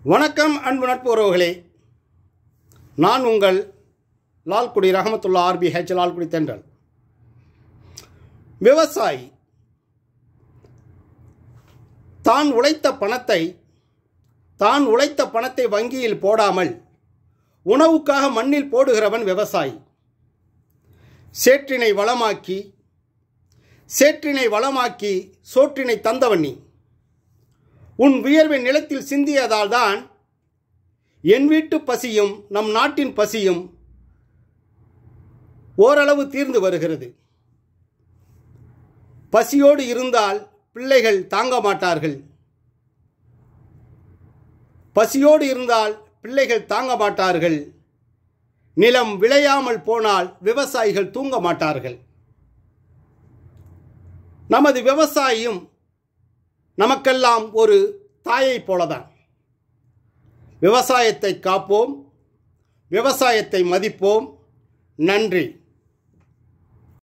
வணக்கம் அன்பு நட்பு உறவுகளே நான் உங்கள் லால்குடி ரஹமத்துல்லா ஆர்பி ஹெச் லால்குடி தென்றல் விவசாயி தான் உழைத்த பணத்தை தான் உழைத்த பணத்தை வங்கியில் போடாமல் உணவுக்காக மண்ணில் போடுகிறவன் விவசாயி சேற்றினை வளமாக்கி சேற்றினை வளமாக்கி சோற்றினை தந்தவன் நீ உன் வியர்வை நிலத்தில் சிந்தியதால் தான் என் வீட்டு பசியும் நம் நாட்டின் பசியும் ஓரளவு தீர்ந்து வருகிறது பசியோடு இருந்தால் பிள்ளைகள் தாங்க மாட்டார்கள் பசியோடு இருந்தால் பிள்ளைகள் தாங்க மாட்டார்கள் நிலம் விளையாமல் போனால் விவசாயிகள் தூங்க மாட்டார்கள் நமது விவசாயியும் நமக்கெல்லாம் ஒரு தாயைப் போலதான் விவசாயத்தை காப்போம் விவசாயத்தை மதிப்போம் நன்றி